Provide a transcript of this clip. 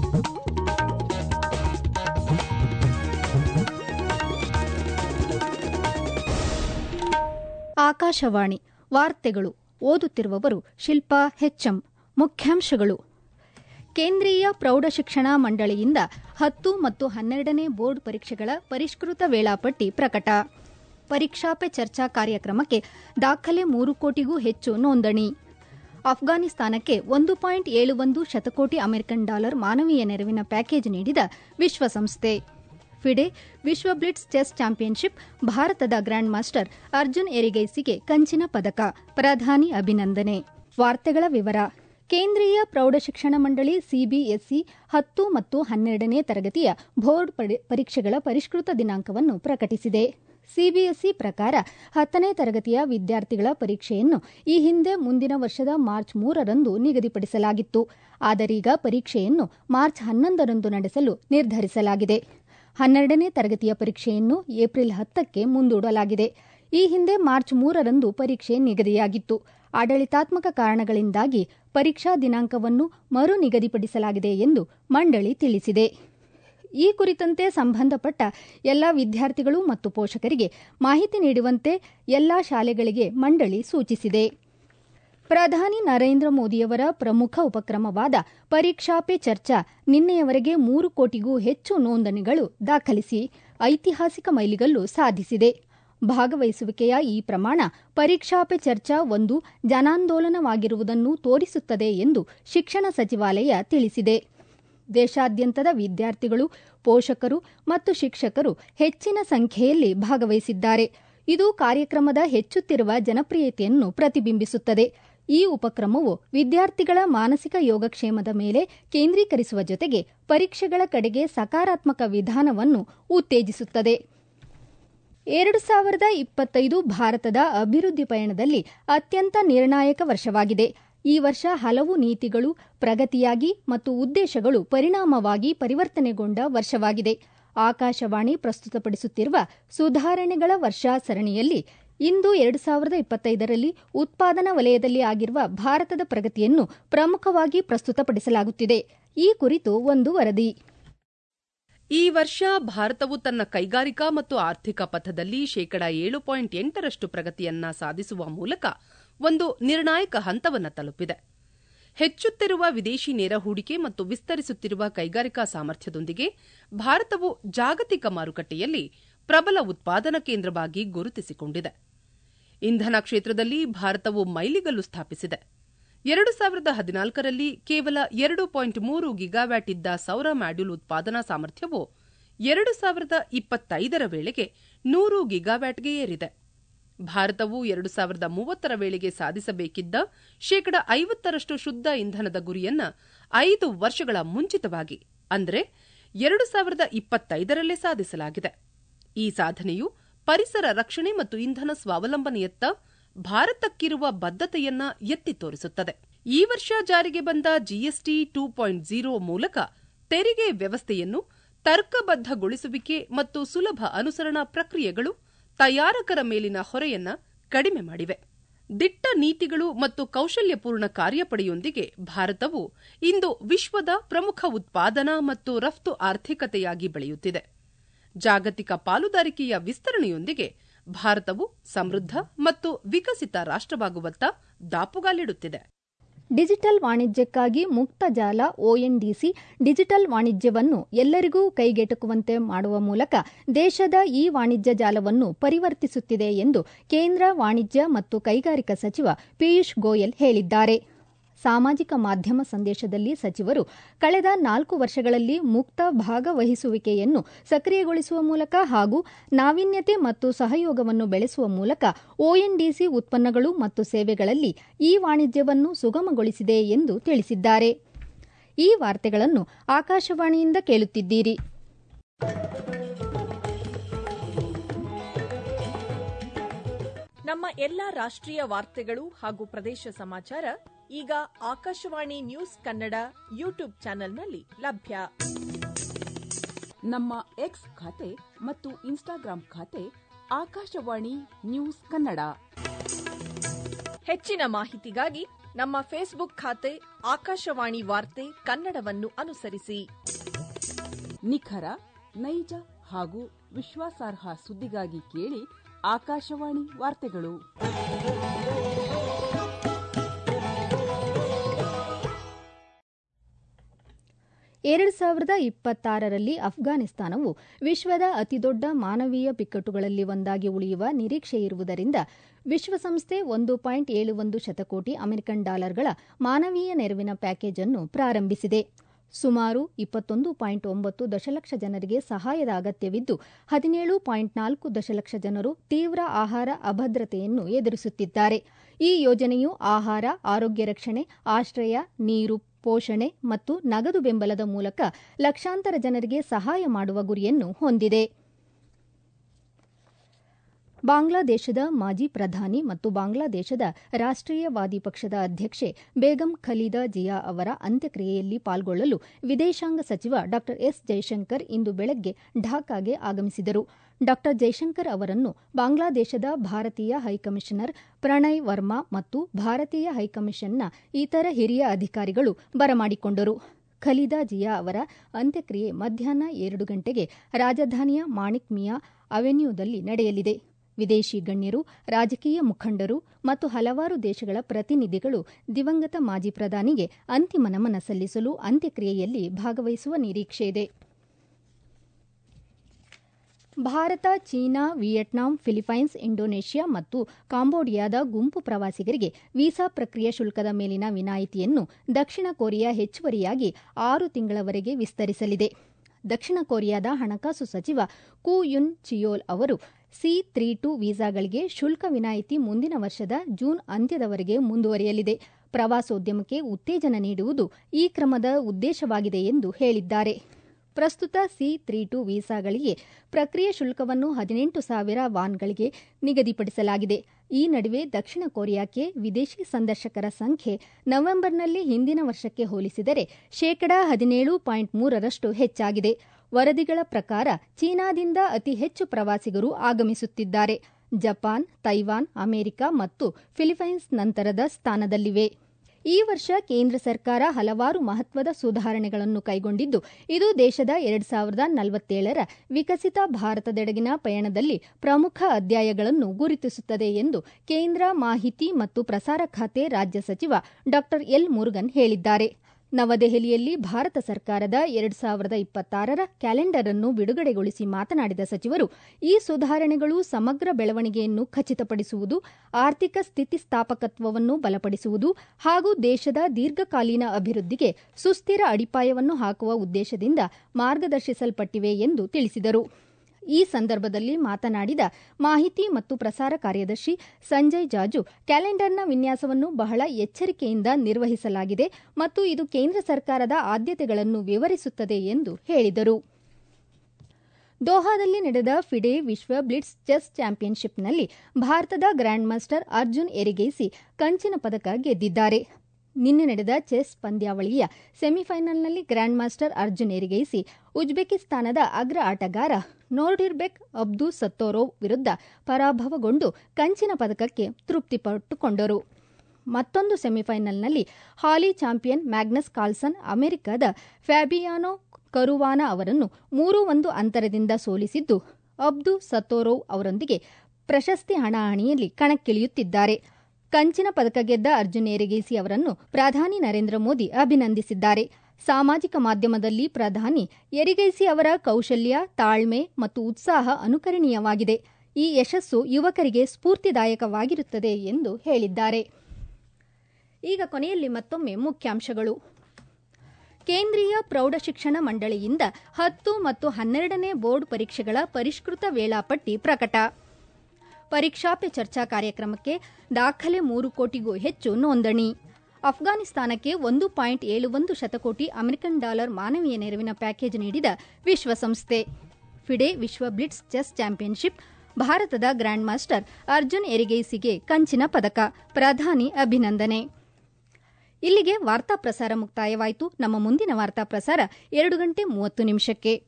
ಆಕಾಶವಾಣಿ ವಾರ್ತೆಗಳು ಓದುತ್ತಿರುವವರು ಶಿಲ್ಪಾ ಹೆಚ್ಎಂ ಮುಖ್ಯಾಂಶಗಳು ಕೇಂದ್ರೀಯ ಪ್ರೌಢಶಿಕ್ಷಣ ಮಂಡಳಿಯಿಂದ ಹತ್ತು ಮತ್ತು ಹನ್ನೆರಡನೇ ಬೋರ್ಡ್ ಪರೀಕ್ಷೆಗಳ ಪರಿಷ್ಕೃತ ವೇಳಾಪಟ್ಟಿ ಪ್ರಕಟ ಪರೀಕ್ಷಾ ಪೆ ಚರ್ಚಾ ಕಾರ್ಯಕ್ರಮಕ್ಕೆ ದಾಖಲೆ ಮೂರು ಕೋಟಿಗೂ ಹೆಚ್ಚು ನೋಂದಣಿ ಅಫ್ಘಾನಿಸ್ತಾನಕ್ಕೆ ಒಂದು ಪಾಯಿಂಟ್ ಏಳು ಒಂದು ಶತಕೋಟಿ ಅಮೆರಿಕನ್ ಡಾಲರ್ ಮಾನವೀಯ ನೆರವಿನ ಪ್ಯಾಕೇಜ್ ನೀಡಿದ ವಿಶ್ವಸಂಸ್ಥೆ ಫಿಡೆ ವಿಶ್ವ ಬ್ಲಿಟ್ಸ್ ಚೆಸ್ ಚಾಂಪಿಯನ್ಶಿಪ್ ಭಾರತದ ಗ್ರ್ಯಾಂಡ್ ಮಾಸ್ಟರ್ ಅರ್ಜುನ್ ಎರಿಗೈಸಿಗೆ ಕಂಚಿನ ಪದಕ ಪ್ರಧಾನಿ ಅಭಿನಂದನೆ ವಾರ್ತೆಗಳ ವಿವರ ಕೇಂದ್ರೀಯ ಪ್ರೌಢಶಿಕ್ಷಣ ಮಂಡಳಿ ಸಿಬಿಎಸ್ಇ ಹತ್ತು ಮತ್ತು ಹನ್ನೆರಡನೇ ತರಗತಿಯ ಬೋರ್ಡ್ ಪರೀಕ್ಷೆಗಳ ಪರಿಷ್ಕೃತ ದಿನಾಂಕವನ್ನು ಪ್ರಕಟಿಸಿದೆ ಸಿಬಿಎಸ್ಇ ಪ್ರಕಾರ ಹತ್ತನೇ ತರಗತಿಯ ವಿದ್ಯಾರ್ಥಿಗಳ ಪರೀಕ್ಷೆಯನ್ನು ಈ ಹಿಂದೆ ಮುಂದಿನ ವರ್ಷದ ಮಾರ್ಚ್ ಮೂರರಂದು ನಿಗದಿಪಡಿಸಲಾಗಿತ್ತು ಆದರೀಗ ಪರೀಕ್ಷೆಯನ್ನು ಮಾರ್ಚ್ ಹನ್ನೊಂದರಂದು ನಡೆಸಲು ನಿರ್ಧರಿಸಲಾಗಿದೆ ಹನ್ನೆರಡನೇ ತರಗತಿಯ ಪರೀಕ್ಷೆಯನ್ನು ಏಪ್ರಿಲ್ ಹತ್ತಕ್ಕೆ ಮುಂದೂಡಲಾಗಿದೆ ಈ ಹಿಂದೆ ಮಾರ್ಚ್ ಮೂರರಂದು ಪರೀಕ್ಷೆ ನಿಗದಿಯಾಗಿತ್ತು ಆಡಳಿತಾತ್ಮಕ ಕಾರಣಗಳಿಂದಾಗಿ ಪರೀಕ್ಷಾ ದಿನಾಂಕವನ್ನು ಮರು ನಿಗದಿಪಡಿಸಲಾಗಿದೆ ಎಂದು ಮಂಡಳಿ ತಿಳಿಸಿದೆ ಈ ಕುರಿತಂತೆ ಸಂಬಂಧಪಟ್ಟ ಎಲ್ಲ ವಿದ್ಯಾರ್ಥಿಗಳು ಮತ್ತು ಪೋಷಕರಿಗೆ ಮಾಹಿತಿ ನೀಡುವಂತೆ ಎಲ್ಲಾ ಶಾಲೆಗಳಿಗೆ ಮಂಡಳಿ ಸೂಚಿಸಿದೆ ಪ್ರಧಾನಿ ನರೇಂದ್ರ ಮೋದಿಯವರ ಪ್ರಮುಖ ಉಪಕ್ರಮವಾದ ಪರೀಕ್ಷಾ ಪೆ ಚರ್ಚಾ ನಿನ್ನೆಯವರೆಗೆ ಮೂರು ಕೋಟಿಗೂ ಹೆಚ್ಚು ನೋಂದಣಿಗಳು ದಾಖಲಿಸಿ ಐತಿಹಾಸಿಕ ಮೈಲಿಗಲ್ಲು ಸಾಧಿಸಿದೆ ಭಾಗವಹಿಸುವಿಕೆಯ ಈ ಪ್ರಮಾಣ ಪರೀಕ್ಷಾ ಪೆ ಚರ್ಚಾ ಒಂದು ಜನಾಂದೋಲನವಾಗಿರುವುದನ್ನು ತೋರಿಸುತ್ತದೆ ಎಂದು ಶಿಕ್ಷಣ ಸಚಿವಾಲಯ ತಿಳಿಸಿದೆ ದೇಶಾದ್ಯಂತದ ವಿದ್ಯಾರ್ಥಿಗಳು ಪೋಷಕರು ಮತ್ತು ಶಿಕ್ಷಕರು ಹೆಚ್ಚಿನ ಸಂಖ್ಯೆಯಲ್ಲಿ ಭಾಗವಹಿಸಿದ್ದಾರೆ ಇದು ಕಾರ್ಯಕ್ರಮದ ಹೆಚ್ಚುತ್ತಿರುವ ಜನಪ್ರಿಯತೆಯನ್ನು ಪ್ರತಿಬಿಂಬಿಸುತ್ತದೆ ಈ ಉಪಕ್ರಮವು ವಿದ್ಯಾರ್ಥಿಗಳ ಮಾನಸಿಕ ಯೋಗಕ್ಷೇಮದ ಮೇಲೆ ಕೇಂದ್ರೀಕರಿಸುವ ಜೊತೆಗೆ ಪರೀಕ್ಷೆಗಳ ಕಡೆಗೆ ಸಕಾರಾತ್ಮಕ ವಿಧಾನವನ್ನು ಉತ್ತೇಜಿಸುತ್ತದೆ ಎರಡು ಸಾವಿರದ ಇಪ್ಪತ್ತೈದು ಭಾರತದ ಅಭಿವೃದ್ಧಿ ಪಯಣದಲ್ಲಿ ಅತ್ಯಂತ ನಿರ್ಣಾಯಕ ವರ್ಷವಾಗಿದೆ ಈ ವರ್ಷ ಹಲವು ನೀತಿಗಳು ಪ್ರಗತಿಯಾಗಿ ಮತ್ತು ಉದ್ದೇಶಗಳು ಪರಿಣಾಮವಾಗಿ ಪರಿವರ್ತನೆಗೊಂಡ ವರ್ಷವಾಗಿದೆ ಆಕಾಶವಾಣಿ ಪ್ರಸ್ತುತಪಡಿಸುತ್ತಿರುವ ಸುಧಾರಣೆಗಳ ವರ್ಷ ಸರಣಿಯಲ್ಲಿ ಇಂದು ಎರಡು ಸಾವಿರದ ಇಪ್ಪತ್ತೈದರಲ್ಲಿ ಉತ್ಪಾದನಾ ವಲಯದಲ್ಲಿ ಆಗಿರುವ ಭಾರತದ ಪ್ರಗತಿಯನ್ನು ಪ್ರಮುಖವಾಗಿ ಪ್ರಸ್ತುತಪಡಿಸಲಾಗುತ್ತಿದೆ ಈ ಕುರಿತು ಒಂದು ವರದಿ ಈ ವರ್ಷ ಭಾರತವು ತನ್ನ ಕೈಗಾರಿಕಾ ಮತ್ತು ಆರ್ಥಿಕ ಪಥದಲ್ಲಿ ಶೇಕಡ ಏಳು ಪಾಯಿಂಟ್ ಎಂಟರಷ್ಟು ಪ್ರಗತಿಯನ್ನ ಸಾಧಿಸುವ ಮೂಲಕ ಒಂದು ನಿರ್ಣಾಯಕ ಹಂತವನ್ನು ತಲುಪಿದೆ ಹೆಚ್ಚುತ್ತಿರುವ ವಿದೇಶಿ ನೇರ ಹೂಡಿಕೆ ಮತ್ತು ವಿಸ್ತರಿಸುತ್ತಿರುವ ಕೈಗಾರಿಕಾ ಸಾಮರ್ಥ್ಯದೊಂದಿಗೆ ಭಾರತವು ಜಾಗತಿಕ ಮಾರುಕಟ್ಟೆಯಲ್ಲಿ ಪ್ರಬಲ ಉತ್ಪಾದನಾ ಕೇಂದ್ರವಾಗಿ ಗುರುತಿಸಿಕೊಂಡಿದೆ ಇಂಧನ ಕ್ಷೇತ್ರದಲ್ಲಿ ಭಾರತವು ಮೈಲಿಗಲ್ಲು ಸ್ಥಾಪಿಸಿದೆ ಎರಡು ಸಾವಿರದ ಹದಿನಾಲ್ಕರಲ್ಲಿ ಕೇವಲ ಎರಡು ಪಾಯಿಂಟ್ ಮೂರು ಗಿಗಾವ್ಯಾಟ್ ಇದ್ದ ಸೌರ ಮಾಡ್ಯೂಲ್ ಉತ್ಪಾದನಾ ಸಾಮರ್ಥ್ಯವು ಎರಡು ಸಾವಿರದ ಇಪ್ಪತ್ತೈದರ ವೇಳೆಗೆ ನೂರು ಗಿಗಾವ್ಯಾಟ್ಗೆ ಏರಿದೆ ಭಾರತವು ಎರಡು ಸಾವಿರದ ಮೂವತ್ತರ ವೇಳೆಗೆ ಸಾಧಿಸಬೇಕಿದ್ದ ಶೇಕಡ ಐವತ್ತರಷ್ಟು ಶುದ್ಧ ಇಂಧನದ ಗುರಿಯನ್ನ ಐದು ವರ್ಷಗಳ ಮುಂಚಿತವಾಗಿ ಅಂದರೆ ಎರಡು ಸಾವಿರದ ಇಪ್ಪತ್ತೈದರಲ್ಲೇ ಸಾಧಿಸಲಾಗಿದೆ ಈ ಸಾಧನೆಯು ಪರಿಸರ ರಕ್ಷಣೆ ಮತ್ತು ಇಂಧನ ಸ್ವಾವಲಂಬನೆಯತ್ತ ಭಾರತಕ್ಕಿರುವ ಬದ್ಧತೆಯನ್ನ ಎತ್ತಿ ತೋರಿಸುತ್ತದೆ ಈ ವರ್ಷ ಜಾರಿಗೆ ಬಂದ ಜಿಎಸ್ಟಿ ಟೂ ಪಾಯಿಂಟ್ ಝೀರೋ ಮೂಲಕ ತೆರಿಗೆ ವ್ಯವಸ್ಥೆಯನ್ನು ತರ್ಕಬದ್ದಗೊಳಿಸುವಿಕೆ ಮತ್ತು ಸುಲಭ ಅನುಸರಣಾ ಪ್ರಕ್ರಿಯೆಗಳು ತಯಾರಕರ ಮೇಲಿನ ಹೊರೆಯನ್ನ ಕಡಿಮೆ ಮಾಡಿವೆ ದಿಟ್ಟ ನೀತಿಗಳು ಮತ್ತು ಕೌಶಲ್ಯಪೂರ್ಣ ಕಾರ್ಯಪಡೆಯೊಂದಿಗೆ ಭಾರತವು ಇಂದು ವಿಶ್ವದ ಪ್ರಮುಖ ಉತ್ಪಾದನಾ ಮತ್ತು ರಫ್ತು ಆರ್ಥಿಕತೆಯಾಗಿ ಬೆಳೆಯುತ್ತಿದೆ ಜಾಗತಿಕ ಪಾಲುದಾರಿಕೆಯ ವಿಸ್ತರಣೆಯೊಂದಿಗೆ ಭಾರತವು ಸಮೃದ್ಧ ಮತ್ತು ವಿಕಸಿತ ರಾಷ್ಟವಾಗುವತ್ತ ದಾಪುಗಾಲಿಡುತ್ತಿದೆ ಡಿಜಿಟಲ್ ವಾಣಿಜ್ಯಕ್ಕಾಗಿ ಮುಕ್ತ ಜಾಲ ಒಎನ್ಡಿಸಿ ಡಿಜಿಟಲ್ ವಾಣಿಜ್ಯವನ್ನು ಎಲ್ಲರಿಗೂ ಕೈಗೆಟುಕುವಂತೆ ಮಾಡುವ ಮೂಲಕ ದೇಶದ ಇ ವಾಣಿಜ್ಯ ಜಾಲವನ್ನು ಪರಿವರ್ತಿಸುತ್ತಿದೆ ಎಂದು ಕೇಂದ್ರ ವಾಣಿಜ್ಯ ಮತ್ತು ಕೈಗಾರಿಕಾ ಸಚಿವ ಪಿಯೂಷ್ ಗೋಯಲ್ ಹೇಳಿದ್ದಾರೆ ಸಾಮಾಜಿಕ ಮಾಧ್ಯಮ ಸಂದೇಶದಲ್ಲಿ ಸಚಿವರು ಕಳೆದ ನಾಲ್ಕು ವರ್ಷಗಳಲ್ಲಿ ಮುಕ್ತ ಭಾಗವಹಿಸುವಿಕೆಯನ್ನು ಸಕ್ರಿಯಗೊಳಿಸುವ ಮೂಲಕ ಹಾಗೂ ನಾವೀನ್ಯತೆ ಮತ್ತು ಸಹಯೋಗವನ್ನು ಬೆಳೆಸುವ ಮೂಲಕ ಒಎನ್ಡಿಸಿ ಉತ್ಪನ್ನಗಳು ಮತ್ತು ಸೇವೆಗಳಲ್ಲಿ ಈ ವಾಣಿಜ್ಯವನ್ನು ಸುಗಮಗೊಳಿಸಿದೆ ಎಂದು ತಿಳಿಸಿದ್ದಾರೆ ಈ ವಾರ್ತೆಗಳನ್ನು ಆಕಾಶವಾಣಿಯಿಂದ ಕೇಳುತ್ತಿದ್ದೀರಿ ನಮ್ಮ ಎಲ್ಲ ರಾಷ್ಟ್ರೀಯ ವಾರ್ತೆಗಳು ಹಾಗೂ ಪ್ರದೇಶ ಸಮಾಚಾರ ಈಗ ಆಕಾಶವಾಣಿ ನ್ಯೂಸ್ ಕನ್ನಡ ಯೂಟ್ಯೂಬ್ ಚಾನೆಲ್ನಲ್ಲಿ ಲಭ್ಯ ನಮ್ಮ ಎಕ್ಸ್ ಖಾತೆ ಮತ್ತು ಇನ್ಸ್ಟಾಗ್ರಾಂ ಖಾತೆ ಆಕಾಶವಾಣಿ ನ್ಯೂಸ್ ಕನ್ನಡ ಹೆಚ್ಚಿನ ಮಾಹಿತಿಗಾಗಿ ನಮ್ಮ ಫೇಸ್ಬುಕ್ ಖಾತೆ ಆಕಾಶವಾಣಿ ವಾರ್ತೆ ಕನ್ನಡವನ್ನು ಅನುಸರಿಸಿ ನಿಖರ ನೈಜ ಹಾಗೂ ವಿಶ್ವಾಸಾರ್ಹ ಸುದ್ದಿಗಾಗಿ ಕೇಳಿ ಆಕಾಶವಾಣಿ ವಾರ್ತೆಗಳು ಎರಡು ಸಾವಿರದ ಇಪ್ಪತ್ತಾರರಲ್ಲಿ ಅಫ್ಘಾನಿಸ್ತಾನವು ವಿಶ್ವದ ಅತಿದೊಡ್ಡ ಮಾನವೀಯ ಬಿಕ್ಕಟ್ಟುಗಳಲ್ಲಿ ಒಂದಾಗಿ ಉಳಿಯುವ ನಿರೀಕ್ಷೆ ಇರುವುದರಿಂದ ವಿಶ್ವಸಂಸ್ಥೆ ಒಂದು ಪಾಯಿಂಟ್ ಏಳು ಒಂದು ಶತಕೋಟಿ ಅಮೆರಿಕನ್ ಡಾಲರ್ಗಳ ಮಾನವೀಯ ನೆರವಿನ ಪ್ಯಾಕೇಜ್ ಅನ್ನು ಪ್ರಾರಂಭಿಸಿದೆ ಸುಮಾರು ಇಪ್ಪತ್ತೊಂದು ಪಾಯಿಂಟ್ ಒಂಬತ್ತು ದಶಲಕ್ಷ ಜನರಿಗೆ ಸಹಾಯದ ಅಗತ್ಯವಿದ್ದು ಹದಿನೇಳು ಪಾಯಿಂಟ್ ನಾಲ್ಕು ದಶಲಕ್ಷ ಜನರು ತೀವ್ರ ಆಹಾರ ಅಭದ್ರತೆಯನ್ನು ಎದುರಿಸುತ್ತಿದ್ದಾರೆ ಈ ಯೋಜನೆಯು ಆಹಾರ ಆರೋಗ್ಯ ರಕ್ಷಣೆ ಆಶ್ರಯ ನೀರು ಪೋಷಣೆ ಮತ್ತು ನಗದು ಬೆಂಬಲದ ಮೂಲಕ ಲಕ್ಷಾಂತರ ಜನರಿಗೆ ಸಹಾಯ ಮಾಡುವ ಗುರಿಯನ್ನು ಹೊಂದಿದೆ ಬಾಂಗ್ಲಾದೇಶದ ಮಾಜಿ ಪ್ರಧಾನಿ ಮತ್ತು ಬಾಂಗ್ಲಾದೇಶದ ರಾಷ್ಟೀಯವಾದಿ ಪಕ್ಷದ ಅಧ್ಯಕ್ಷೆ ಬೇಗಂ ಖಲೀದಾ ಜಿಯಾ ಅವರ ಅಂತ್ಯಕ್ರಿಯೆಯಲ್ಲಿ ಪಾಲ್ಗೊಳ್ಳಲು ವಿದೇಶಾಂಗ ಸಚಿವ ಡಾ ಎಸ್ ಜೈಶಂಕರ್ ಇಂದು ಬೆಳಗ್ಗೆ ಢಾಕಾಗೆ ಆಗಮಿಸಿದರು ಡಾ ಜೈಶಂಕರ್ ಅವರನ್ನು ಬಾಂಗ್ಲಾದೇಶದ ಭಾರತೀಯ ಹೈಕಮಿಷನರ್ ಪ್ರಣಯ್ ವರ್ಮಾ ಮತ್ತು ಭಾರತೀಯ ಹೈಕಮಿಷನ್ನ ಇತರ ಹಿರಿಯ ಅಧಿಕಾರಿಗಳು ಬರಮಾಡಿಕೊಂಡರು ಖಲೀದಾ ಜಿಯಾ ಅವರ ಅಂತ್ಯಕ್ರಿಯೆ ಮಧ್ಯಾಹ್ನ ಎರಡು ಗಂಟೆಗೆ ರಾಜಧಾನಿಯ ಮಾಣಿಕ್ ಮಿಯಾ ಅವೆನ್ಯೂದಲ್ಲಿ ನಡೆಯಲಿದೆ ವಿದೇಶಿ ಗಣ್ಯರು ರಾಜಕೀಯ ಮುಖಂಡರು ಮತ್ತು ಹಲವಾರು ದೇಶಗಳ ಪ್ರತಿನಿಧಿಗಳು ದಿವಂಗತ ಮಾಜಿ ಪ್ರಧಾನಿಗೆ ಅಂತಿಮ ನಮನ ಸಲ್ಲಿಸಲು ಅಂತ್ಯಕ್ರಿಯೆಯಲ್ಲಿ ಭಾಗವಹಿಸುವ ನಿರೀಕ್ಷೆಯಿದೆ Bharat China Vietnam Philippines Indonesia ಮತ್ತು ಕಾಂಬೋಡಿಯಾದ ಗುಂಪು ಪ್ರವಾಸಿಗರಿಗೆ ವೀಸಾ ಪ್ರಕ್ರಿಯೆ ಶುಲ್ಕದ ಮೇಲಿನ ವಿನಾಯಿತಿಯನ್ನು ದಕ್ಷಿಣ ಕೊರಿಯಾ ಹೆಚ್ಚುವರಿಯಾಗಿ ಆರು ತಿಂಗಳವರೆಗೆ ವಿಸ್ತರಿಸಲಿದೆ ದಕ್ಷಿಣ ಕೊರಿಯಾದ ಹಣಕಾಸು ಸಚಿವ ಕು ಯುನ್ ಚಿಯೋಲ್ ಅವರು ಸಿ ತ್ರೀ ಟು ವೀಸಾಗಳಿಗೆ ಶುಲ್ಕ ವಿನಾಯಿತಿ ಮುಂದಿನ ವರ್ಷದ ಜೂನ್ ಅಂತ್ಯದವರೆಗೆ ಮುಂದುವರಿಯಲಿದೆ ಪ್ರವಾಸೋದ್ಯಮಕ್ಕೆ ಉತ್ತೇಜನ ನೀಡುವುದು ಈ ಕ್ರಮದ ಉದ್ದೇಶವಾಗಿದೆ ಎಂದು ಹೇಳಿದ್ದಾರೆ ಪ್ರಸ್ತುತ ಸಿ ತ್ರೀ ಟು ವೀಸಾಗಳಿಗೆ ಪ್ರಕ್ರಿಯೆ ಶುಲ್ಕವನ್ನು ಹದಿನೆಂಟು ಸಾವಿರ ವಾನ್ಗಳಿಗೆ ನಿಗದಿಪಡಿಸಲಾಗಿದೆ ಈ ನಡುವೆ ದಕ್ಷಿಣ ಕೊರಿಯಾಕ್ಕೆ ವಿದೇಶಿ ಸಂದರ್ಶಕರ ಸಂಖ್ಯೆ ನವೆಂಬರ್ನಲ್ಲಿ ಹಿಂದಿನ ವರ್ಷಕ್ಕೆ ಹೋಲಿಸಿದರೆ ಶೇಕಡಾ ಹದಿನೇಳು ಪಾಯಿಂಟ್ ಮೂರರಷ್ಟು ಹೆಚ್ಚಾಗಿದೆ ವರದಿಗಳ ಪ್ರಕಾರ ಚೀನಾದಿಂದ ಅತಿ ಹೆಚ್ಚು ಪ್ರವಾಸಿಗರು ಆಗಮಿಸುತ್ತಿದ್ದಾರೆ ಜಪಾನ್ ತೈವಾನ್ ಅಮೆರಿಕ ಮತ್ತು ಫಿಲಿಪೈನ್ಸ್ ನಂತರದ ಸ್ಥಾನದಲ್ಲಿವೆ ಈ ವರ್ಷ ಕೇಂದ್ರ ಸರ್ಕಾರ ಹಲವಾರು ಮಹತ್ವದ ಸುಧಾರಣೆಗಳನ್ನು ಕೈಗೊಂಡಿದ್ದು ಇದು ದೇಶದ ಎರಡ್ ಸಾವಿರದ ನಲವತ್ತೇಳರ ವಿಕಸಿತ ಭಾರತದೆಡೆಗಿನ ಪಯಣದಲ್ಲಿ ಪ್ರಮುಖ ಅಧ್ಯಾಯಗಳನ್ನು ಗುರುತಿಸುತ್ತದೆ ಎಂದು ಕೇಂದ್ರ ಮಾಹಿತಿ ಮತ್ತು ಪ್ರಸಾರ ಖಾತೆ ರಾಜ್ಯ ಸಚಿವ ಡಾ ಎಲ್ ಮುರುಗನ್ ಹೇಳಿದ್ದಾರೆ ನವದೆಹಲಿಯಲ್ಲಿ ಭಾರತ ಸರ್ಕಾರದ ಎರಡ್ ಸಾವಿರದ ಇಪ್ಪತ್ತಾರರ ಕ್ಯಾಲೆಂಡರ್ ಅನ್ನು ಬಿಡುಗಡೆಗೊಳಿಸಿ ಮಾತನಾಡಿದ ಸಚಿವರು ಈ ಸುಧಾರಣೆಗಳು ಸಮಗ್ರ ಬೆಳವಣಿಗೆಯನ್ನು ಖಚಿತಪಡಿಸುವುದು ಆರ್ಥಿಕ ಸ್ಥಿತಿಸ್ಥಾಪಕತ್ವವನ್ನು ಬಲಪಡಿಸುವುದು ಹಾಗೂ ದೇಶದ ದೀರ್ಘಕಾಲೀನ ಅಭಿವೃದ್ಧಿಗೆ ಸುಸ್ಥಿರ ಅಡಿಪಾಯವನ್ನು ಹಾಕುವ ಉದ್ದೇಶದಿಂದ ಮಾರ್ಗದರ್ಶಿಸಲ್ಪಟ್ಟಿವೆ ಎಂದು ತಿಳಿಸಿದರು ಈ ಸಂದರ್ಭದಲ್ಲಿ ಮಾತನಾಡಿದ ಮಾಹಿತಿ ಮತ್ತು ಪ್ರಸಾರ ಕಾರ್ಯದರ್ಶಿ ಸಂಜಯ್ ಜಾಜು ಕ್ಯಾಲೆಂಡರ್ನ ವಿನ್ಯಾಸವನ್ನು ಬಹಳ ಎಚ್ಚರಿಕೆಯಿಂದ ನಿರ್ವಹಿಸಲಾಗಿದೆ ಮತ್ತು ಇದು ಕೇಂದ್ರ ಸರ್ಕಾರದ ಆದ್ಯತೆಗಳನ್ನು ವಿವರಿಸುತ್ತದೆ ಎಂದು ಹೇಳಿದರು ದೋಹಾದಲ್ಲಿ ನಡೆದ ಫಿಡೆ ವಿಶ್ವ ಬ್ಲಿಟ್ಸ್ ಚೆಸ್ ಚಾಂಪಿಯನ್ಶಿಪ್ನಲ್ಲಿ ಭಾರತದ ಗ್ರ್ಯಾಂಡ್ ಮಾಸ್ಟರ್ ಅರ್ಜುನ್ ಎರಿಗೈಸಿ ಕಂಚಿನ ಪದಕ ಗೆದ್ದಿದ್ದಾರೆ ನಿನ್ನೆ ನಡೆದ ಚೆಸ್ ಪಂದ್ಯಾವಳಿಯ ಸೆಮಿಫೈನಲ್ನಲ್ಲಿ ಗ್ರ್ಯಾಂಡ್ ಮಾಸ್ಟರ್ ಅರ್ಜುನ್ ಎರಿಗೈಸಿ ಉಜ್ಬೇಕಿಸ್ತಾನದ ಅಗ್ರ ಆಟಗಾರ ನೋರ್ಡಿರ್ಬೆಕ್ ಅಬ್ದು ಸತ್ತೋರೋವ್ ವಿರುದ್ಧ ಪರಾಭವಗೊಂಡು ಕಂಚಿನ ಪದಕಕ್ಕೆ ತೃಪ್ತಿಪಟ್ಟುಕೊಂಡರು ಮತ್ತೊಂದು ಸೆಮಿಫೈನಲ್ನಲ್ಲಿ ಹಾಲಿ ಚಾಂಪಿಯನ್ ಮ್ಯಾಗ್ನಸ್ ಕಾರ್ಲ್ಸನ್ ಅಮೆರಿಕದ ಫ್ಯಾಬಿಯಾನೋ ಕರುವಾನ ಅವರನ್ನು ಮೂರು ಒಂದು ಅಂತರದಿಂದ ಸೋಲಿಸಿದ್ದು ಅಬ್ದು ಸತ್ತೋರೋವ್ ಅವರೊಂದಿಗೆ ಪ್ರಶಸ್ತಿ ಹಣಾಹಣಿಯಲ್ಲಿ ಕಣಕ್ಕಿಳಿಯುತ್ತಿದ್ದಾರೆ ಕಂಚಿನ ಪದಕ ಗೆದ್ದ ಅರ್ಜುನ್ ಏರಿಗೇಸಿ ಅವರನ್ನು ಪ್ರಧಾನಿ ನರೇಂದ್ರ ಮೋದಿ ಅಭಿನಂದಿಸಿದ್ದಾರೆ ಸಾಮಾಜಿಕ ಮಾಧ್ಯಮದಲ್ಲಿ ಪ್ರಧಾನಿ ಎರಿಗೈಸಿ ಅವರ ಕೌಶಲ್ಯ ತಾಳ್ಮೆ ಮತ್ತು ಉತ್ಸಾಹ ಅನುಕರಣೀಯವಾಗಿದೆ ಈ ಯಶಸ್ಸು ಯುವಕರಿಗೆ ಸ್ಫೂರ್ತಿದಾಯಕವಾಗಿರುತ್ತದೆ ಎಂದು ಹೇಳಿದ್ದಾರೆ ಈಗ ಕೊನೆಯಲ್ಲಿ ಮತ್ತೊಮ್ಮೆ ಮುಖ್ಯಾಂಶಗಳು ಕೇಂದ್ರೀಯ ಪ್ರೌಢಶಿಕ್ಷಣ ಮಂಡಳಿಯಿಂದ ಹತ್ತು ಮತ್ತು ಹನ್ನೆರಡನೇ ಬೋರ್ಡ್ ಪರೀಕ್ಷೆಗಳ ಪರಿಷ್ಕೃತ ವೇಳಾಪಟ್ಟಿ ಪ್ರಕಟ ಪರೀಕ್ಷಾ ಪೆ ಚರ್ಚಾ ಕಾರ್ಯಕ್ರಮಕ್ಕೆ ದಾಖಲೆ ಮೂರು ಕೋಟಿಗೂ ಹೆಚ್ಚು ನೋಂದಣಿ ಅಫ್ಘಾನಿಸ್ತಾನಕ್ಕೆ ಒಂದು ಪಾಯಿಂಟ್ ಏಳು ಒಂದು ಶತಕೋಟಿ ಅಮೆರಿಕನ್ ಡಾಲರ್ ಮಾನವೀಯ ನೆರವಿನ ಪ್ಯಾಕೇಜ್ ನೀಡಿದ ವಿಶ್ವಸಂಸ್ಥೆ ಫಿಡೆ ವಿಶ್ವ ಬ್ಲಿಟ್ಸ್ ಚೆಸ್ ಚಾಂಪಿಯನ್ಶಿಪ್ ಭಾರತದ ಗ್ರ್ಯಾಂಡ್ ಮಾಸ್ಟರ್ ಅರ್ಜುನ್ ಎರಿಗೈಸಿಗೆ ಕಂಚಿನ ಪದಕ ಪ್ರಧಾನಿ ಅಭಿನಂದನೆ ಇಲ್ಲಿಗೆ ವಾರ್ತಾ ಪ್ರಸಾರ ಮುಕ್ತಾಯವಾಯಿತು ನಮ್ಮ ಮುಂದಿನ ವಾರ್ತಾ ಪ್ರಸಾರ ಎರಡು ಗಂಟೆ ಮೂವತ್ತು ನಿಮಿಷಕ್ಕೆ